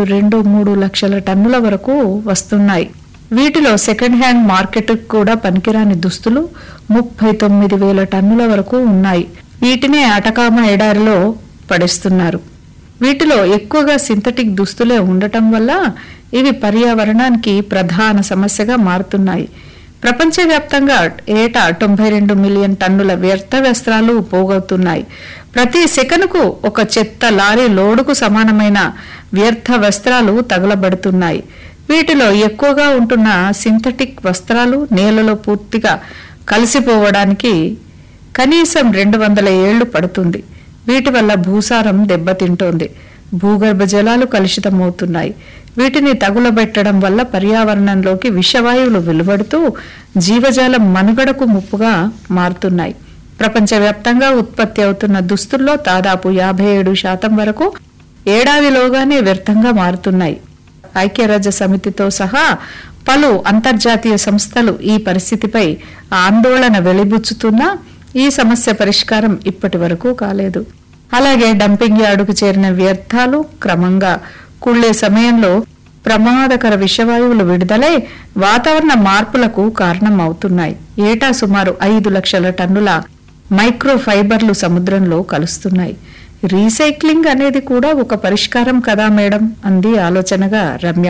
రెండు మూడు లక్షల టన్నుల వరకు వస్తున్నాయి వీటిలో సెకండ్ హ్యాండ్ మార్కెట్ కూడా పనికిరాని దుస్తులు ముప్పై తొమ్మిది వేల టన్నుల వరకు ఉన్నాయి వీటినే అటకామ ఎడారిలో పడేస్తున్నారు వీటిలో ఎక్కువగా సింథటిక్ దుస్తులే ఉండటం వల్ల ఇవి పర్యావరణానికి ప్రధాన సమస్యగా మారుతున్నాయి ప్రపంచవ్యాప్తంగా ఏటా తొంభై రెండు మిలియన్ టన్నుల వ్యర్థ వస్త్రాలు పోగవుతున్నాయి ప్రతి సెకనుకు ఒక చెత్త లారీ లోడుకు సమానమైన వ్యర్థ వస్త్రాలు తగలబడుతున్నాయి వీటిలో ఎక్కువగా ఉంటున్న సింథటిక్ వస్త్రాలు నేలలో పూర్తిగా కలిసిపోవడానికి కనీసం రెండు వందల ఏళ్లు పడుతుంది వీటి వల్ల భూసారం దెబ్బతింటోంది భూగర్భ జలాలు కలుషితమవుతున్నాయి వీటిని తగులబెట్టడం వల్ల పర్యావరణంలోకి విషవాయువులు వెలువడుతూ జీవజాలం మనుగడకు ముప్పుగా మారుతున్నాయి ప్రపంచవ్యాప్తంగా ఉత్పత్తి అవుతున్న దుస్తుల్లో దాదాపు యాభై ఏడు శాతం వరకు ఏడాదిలోగానే వ్యర్థంగా మారుతున్నాయి ఐక్యరాజ్య సమితితో సహా పలు అంతర్జాతీయ సంస్థలు ఈ పరిస్థితిపై ఆందోళన వెలిబుచ్చుతున్నా ఈ సమస్య పరిష్కారం ఇప్పటి వరకు కాలేదు అలాగే డంపింగ్ యార్డుకు చేరిన వ్యర్థాలు క్రమంగా కుళ్లే సమయంలో ప్రమాదకర విషవాయువులు విడుదలై వాతావరణ మార్పులకు కారణం అవుతున్నాయి ఏటా సుమారు ఐదు లక్షల టన్నుల మైక్రో ఫైబర్లు సముద్రంలో కలుస్తున్నాయి రీసైక్లింగ్ అనేది కూడా ఒక పరిష్కారం కదా మేడం అంది ఆలోచనగా రమ్య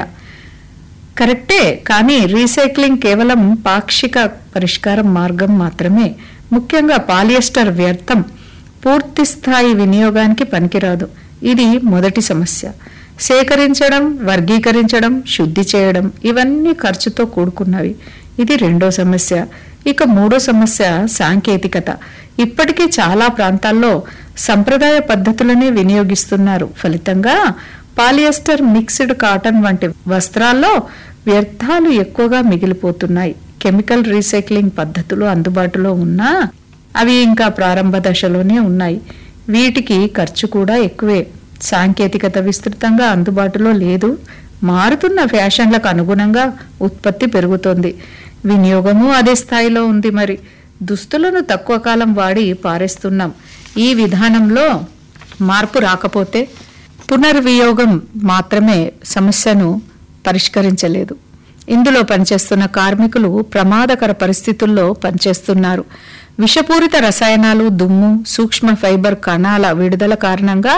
కరెక్టే కానీ రీసైక్లింగ్ కేవలం పాక్షిక పరిష్కారం మార్గం మాత్రమే ముఖ్యంగా పాలియస్టర్ వ్యర్థం పూర్తి స్థాయి వినియోగానికి పనికిరాదు ఇది మొదటి సమస్య సేకరించడం వర్గీకరించడం శుద్ధి చేయడం ఇవన్నీ ఖర్చుతో కూడుకున్నవి ఇది రెండో సమస్య ఇక మూడో సమస్య సాంకేతికత ఇప్పటికీ చాలా ప్రాంతాల్లో సంప్రదాయ పద్ధతులనే వినియోగిస్తున్నారు ఫలితంగా పాలియస్టర్ మిక్స్డ్ కాటన్ వంటి వస్త్రాల్లో వ్యర్థాలు ఎక్కువగా మిగిలిపోతున్నాయి కెమికల్ రీసైక్లింగ్ పద్ధతులు అందుబాటులో ఉన్నా అవి ఇంకా ప్రారంభ దశలోనే ఉన్నాయి వీటికి ఖర్చు కూడా ఎక్కువే సాంకేతికత విస్తృతంగా అందుబాటులో లేదు మారుతున్న ఫ్యాషన్లకు అనుగుణంగా ఉత్పత్తి పెరుగుతోంది వినియోగము అదే స్థాయిలో ఉంది మరి దుస్తులను తక్కువ కాలం వాడి పారేస్తున్నాం ఈ విధానంలో మార్పు రాకపోతే పునర్వియోగం మాత్రమే సమస్యను పరిష్కరించలేదు ఇందులో పనిచేస్తున్న కార్మికులు ప్రమాదకర పరిస్థితుల్లో పనిచేస్తున్నారు విషపూరిత రసాయనాలు దుమ్ము సూక్ష్మ ఫైబర్ కణాల విడుదల కారణంగా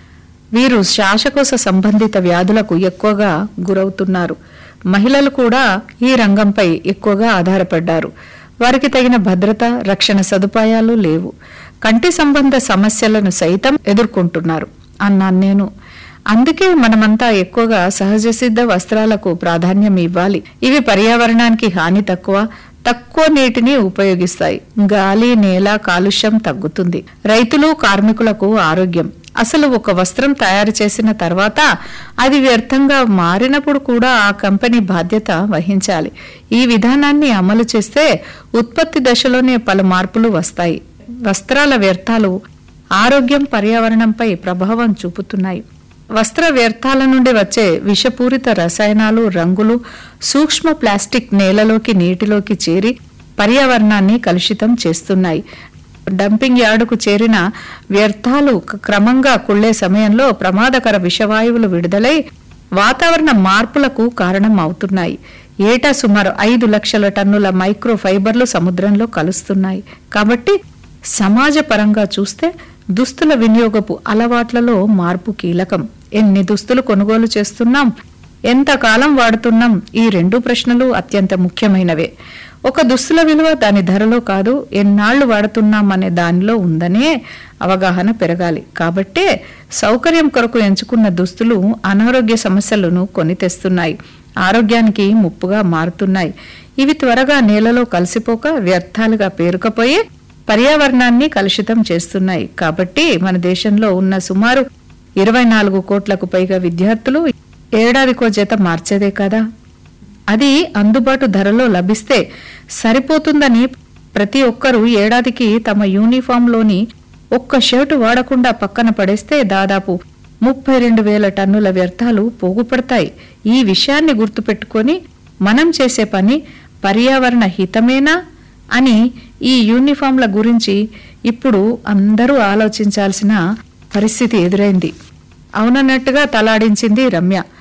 వీరు శ్వాసకోశ సంబంధిత వ్యాధులకు ఎక్కువగా గురవుతున్నారు మహిళలు కూడా ఈ రంగంపై ఎక్కువగా ఆధారపడ్డారు వారికి తగిన భద్రత రక్షణ సదుపాయాలు లేవు కంటి సంబంధ సమస్యలను సైతం ఎదుర్కొంటున్నారు అన్నాను నేను అందుకే మనమంతా ఎక్కువగా సహజ సిద్ధ వస్త్రాలకు ప్రాధాన్యం ఇవ్వాలి ఇవి పర్యావరణానికి హాని తక్కువ తక్కువ నీటిని ఉపయోగిస్తాయి గాలి నేల కాలుష్యం తగ్గుతుంది రైతులు కార్మికులకు ఆరోగ్యం అసలు ఒక వస్త్రం తయారు చేసిన తర్వాత అది వ్యర్థంగా మారినప్పుడు కూడా ఆ కంపెనీ బాధ్యత వహించాలి ఈ విధానాన్ని అమలు చేస్తే ఉత్పత్తి దశలోనే పలు మార్పులు వస్తాయి వస్త్రాల వ్యర్థాలు ఆరోగ్యం పర్యావరణంపై ప్రభావం చూపుతున్నాయి వస్త్ర వ్యర్థాల నుండి వచ్చే విషపూరిత రసాయనాలు రంగులు సూక్ష్మ ప్లాస్టిక్ నేలలోకి నీటిలోకి చేరి పర్యావరణాన్ని కలుషితం చేస్తున్నాయి డంపింగ్ యార్డుకు చేరిన వ్యర్థాలు క- క్రమంగా కుళ్లే సమయంలో ప్రమాదకర విషవాయువులు విడుదలై వాతావరణ మార్పులకు కారణం అవుతున్నాయి ఏటా సుమారు ఐదు లక్షల టన్నుల మైక్రో ఫైబర్లు సముద్రంలో కలుస్తున్నాయి కాబట్టి సమాజ పరంగా చూస్తే దుస్తుల వినియోగపు అలవాట్లలో మార్పు కీలకం ఎన్ని దుస్తులు కొనుగోలు చేస్తున్నాం ఎంతకాలం వాడుతున్నాం ఈ రెండు ప్రశ్నలు అత్యంత ముఖ్యమైనవే ఒక దుస్తుల విలువ దాని ధరలో కాదు ఎన్నాళ్లు వాడుతున్నాం అనే దానిలో ఉందనే అవగాహన పెరగాలి కాబట్టే సౌకర్యం కొరకు ఎంచుకున్న దుస్తులు అనారోగ్య సమస్యలను కొని తెస్తున్నాయి ఆరోగ్యానికి ముప్పుగా మారుతున్నాయి ఇవి త్వరగా నేలలో కలిసిపోక వ్యర్థాలుగా పేరుకపోయి పర్యావరణాన్ని కలుషితం చేస్తున్నాయి కాబట్టి మన దేశంలో ఉన్న సుమారు ఇరవై నాలుగు కోట్లకు పైగా విద్యార్థులు ఏడాదికో జత మార్చేదే కదా అది అందుబాటు ధరలో లభిస్తే సరిపోతుందని ప్రతి ఒక్కరూ ఏడాదికి తమ యూనిఫామ్లోని ఒక్క షర్టు వాడకుండా పక్కన పడేస్తే దాదాపు ముప్పై రెండు వేల టన్నుల వ్యర్థాలు పోగుపడతాయి ఈ విషయాన్ని గుర్తుపెట్టుకొని మనం చేసే పని పర్యావరణ హితమేనా అని ఈ యూనిఫామ్ల గురించి ఇప్పుడు అందరూ ఆలోచించాల్సిన పరిస్థితి ఎదురైంది అవునన్నట్టుగా తలాడించింది రమ్య